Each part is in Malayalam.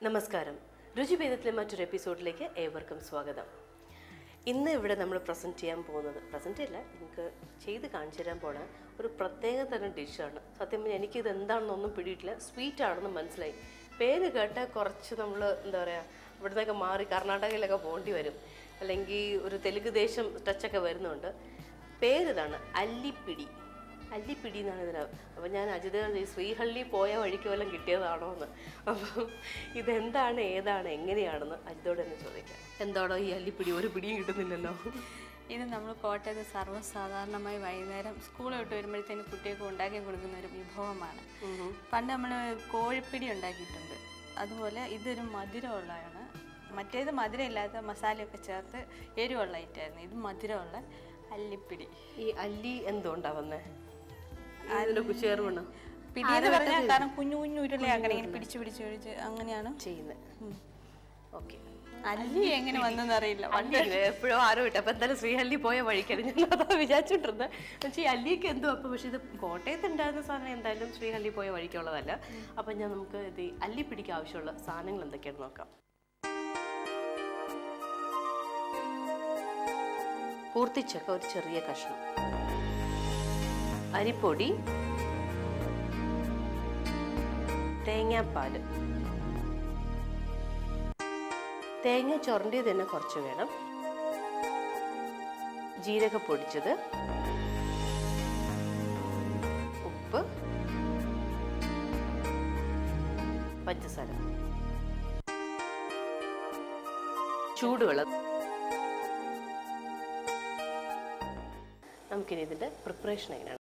നമസ്കാരം രുചിഭേദത്തിലെ മറ്റൊരു എപ്പിസോഡിലേക്ക് ഏവർക്കും സ്വാഗതം ഇന്ന് ഇവിടെ നമ്മൾ പ്രസൻറ്റ് ചെയ്യാൻ പോകുന്നത് പ്രസൻറ്റ് അല്ല നിങ്ങൾക്ക് ചെയ്ത് കാണിച്ചു തരാൻ പോണ ഒരു പ്രത്യേക തരം ഡിഷാണ് സത്യം പറഞ്ഞാൽ എനിക്കിത് എന്താണെന്നൊന്നും പിടിയിട്ടില്ല സ്വീറ്റ് ആണെന്ന് മനസ്സിലായി പേര് കേട്ടാൽ കുറച്ച് നമ്മൾ എന്താ പറയുക ഇവിടുന്നൊക്കെ മാറി കർണാടകയിലൊക്കെ പോകേണ്ടി വരും അല്ലെങ്കിൽ ഒരു തെലുങ്ക് ദേശം ടച്ചൊക്കെ വരുന്നുണ്ട് പേരിതാണ് അല്ലിപ്പിടി അല്ലിപ്പിടി എന്നാണ് ഇതിന് അപ്പം ഞാൻ അജിത ഈ ശ്രീഹള്ളി പോയ വഴിക്ക് വല്ലതും കിട്ടിയതാണോ എന്ന് അപ്പം ഇതെന്താണ് ഏതാണ് എങ്ങനെയാണെന്ന് അജിതോട് തന്നെ ചോദിക്കാം എന്താണോ ഈ അല്ലിപ്പിടി ഒരു പിടിയും കിട്ടുന്നില്ലല്ലോ ഇത് നമ്മൾ കോട്ടയത്ത് സർവ്വസാധാരണമായി വൈകുന്നേരം സ്കൂൾ വിട്ട് വരുമ്പോഴത്തേന് കുട്ടികൾക്ക് ഉണ്ടാക്കി കൊടുക്കുന്ന ഒരു വിഭവമാണ് പണ്ട് നമ്മൾ കോഴിപ്പിടി ഉണ്ടാക്കിയിട്ടുണ്ട് അതുപോലെ ഇതൊരു മധുരമുള്ളതാണ് മറ്റേത് മധുരമില്ലാത്ത മസാലയൊക്കെ ചേർത്ത് എരിവുള്ള ഐറ്റമായിരുന്നു ഇത് മധുരമുള്ള അല്ലിപ്പിടി ഈ അല്ലി എന്തുകൊണ്ടാ വന്നേ ഇതിന്റെ ചേർവണ് പിടി എന്ന് പറഞ്ഞാൽ കാരണം കുഞ്ഞു കുഞ്ഞു ഉരുളയാക്കണം ഇങ്ങനെ പിടിച്ച് പിടിച്ച് പിടിച്ച് അങ്ങനെയാണ് ചെയ്യുന്നത് ഓക്കെ അല്ലി എങ്ങനെ വന്നെന്ന് അറിയില്ല അല്ലി എപ്പോഴും ആരോ ഇട്ട് അപ്പൊ എന്തായാലും ശ്രീഹള്ളി പോയ വഴിക്കാണ് ഞാൻ അതാ വിചാരിച്ചോണ്ടിരുന്നത് പക്ഷേ ഈ അല്ലിക്ക് എന്തോ അപ്പൊ പക്ഷെ ഇത് കോട്ടയത്ത് ഉണ്ടായിരുന്ന സാധനം എന്തായാലും ശ്രീഹള്ളി പോയ വഴിക്കുള്ളതല്ല അപ്പൊ ഞാൻ നമുക്ക് ഇത് ഈ അല്ലിപ്പിടിക്ക് ആവശ്യമുള്ള സാധനങ്ങൾ എന്തൊക്കെയാണെന്ന് നോക്കാം പൂർത്തിച്ചക്ക ഒരു ചെറിയ കഷ്ണം അരിപ്പൊടി തേങ്ങാപ്പാല് തേങ്ങ ചുരണ്ടിയത് തന്നെ കുറച്ച് വേണം ജീരക പൊടിച്ചത് ഉപ്പ് പഞ്ചസാര ചൂടുവെള്ളം നമുക്കിനി ഇതിന്റെ പ്രിപ്പറേഷൻ എങ്ങനെയാണ്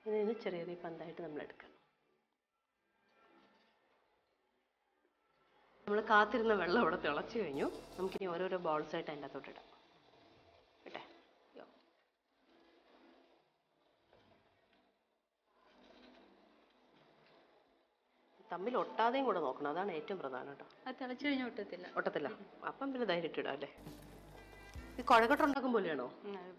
ഇതിന് ചെറിയ ചെറിയ പന്തായിട്ട് നമ്മൾ എടുക്കാം നമ്മൾ കാത്തിരുന്ന വെള്ളം ഇവിടെ തിളച്ച് കഴിഞ്ഞു നമുക്കിനി ഓരോരോ ബോൾസ് ആയിട്ട് അതിൻ്റെ അകത്തോട്ട് ഇടാം ഇട്ടെ യോ. തമ്മിൽ ഒട്ടാതെയും കൂടെ നോക്കണം അതാണ് ഏറ്റവും പ്രധാനം കേട്ടോ അത് തിളച്ചു കഴിഞ്ഞാൽ ഒട്ടത്തില്ല ഒട്ടത്തില്ല അപ്പം പിന്നെ ധൈര്യമായിട്ട് ഇടാം അല്ലേ ഈ കുഴക്കട്ട ഉണ്ടാക്കും പോലെയാണോ ഉം, അത്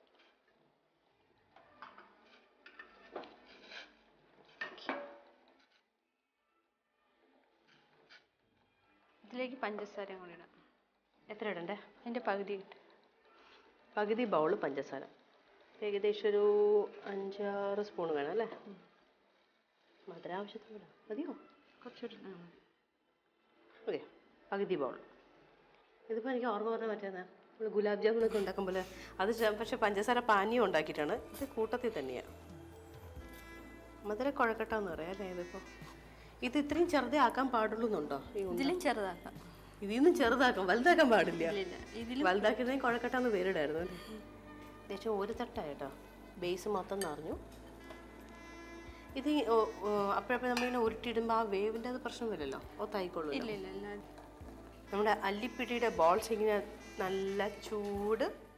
ഇതിലേക്ക് പഞ്ചസാര കൂടി ഇടാം എത്ര ഇടണ്ടേ അതിൻ്റെ പകുതി ഇട്ട് പകുതി ബൗൾ പഞ്ചസാര ഏകദേശം ഒരു അഞ്ചാറ് സ്പൂൺ വേണം അല്ലേ മധുര ആവശ്യത്തിന് ഇടാം മതിയോ കുറച്ചുകൂടി ആ. മതി പകുതി ബൗൾ ഇതിപ്പോൾ എനിക്ക് ഓർമ്മ പറഞ്ഞാൽ മറ്റേതാ നമ്മൾ ഗുലാബ് ജാമുനൊക്കെ ഉണ്ടാക്കുമ്പോൾ അത് ചെ- പക്ഷേ പഞ്ചസാര പാനീയം ഉണ്ടാക്കിയിട്ടാണ് ഇത് കൂട്ടത്തിൽ തന്നെയാണ് മധുര കുഴക്കട്ട എന്ന് പറയാം അല്ലേ ഇതിപ്പോൾ ഇത് ഇത്രയും ചെറുതേ ആക്കാൻ പാടുള്ളൂ എന്നുണ്ടോ ഈ ഉണ്ട? ഇതിലും ചെറുതാക്കാം ഇതിൽ നിന്ന് ചെറുതാക്കാം വലുതാക്കാൻ പാടില്ല ഇല്ലില്ല ഇതിൽ വലുതാക്കിയതിനെ കുഴക്കട്ട എന്ന് പേരിടായിരുന്നു അല്ലേ ഏകദേശം ഒരു തട്ടായിട്ടോ ബേസ് മൊത്തം നിറഞ്ഞു ഇത് ഈ ഓ- ഓ, അപ്പോഴപ്പോഴും നമ്മളിങ്ങനെ ഉരുട്ടിയിടുമ്പോൾ ആ വേവിൻ്റെ അത് പ്രശ്നം വരില്ലല്ലോ ഓ തായിക്കൊള്ളൂ ഇല്ല ഇല്ല ഇല്ല നമ്മുടെ അല്ലിപ്പിടിയുടെ ബോൾസ് ഇങ്ങനെ നല്ല ചൂട്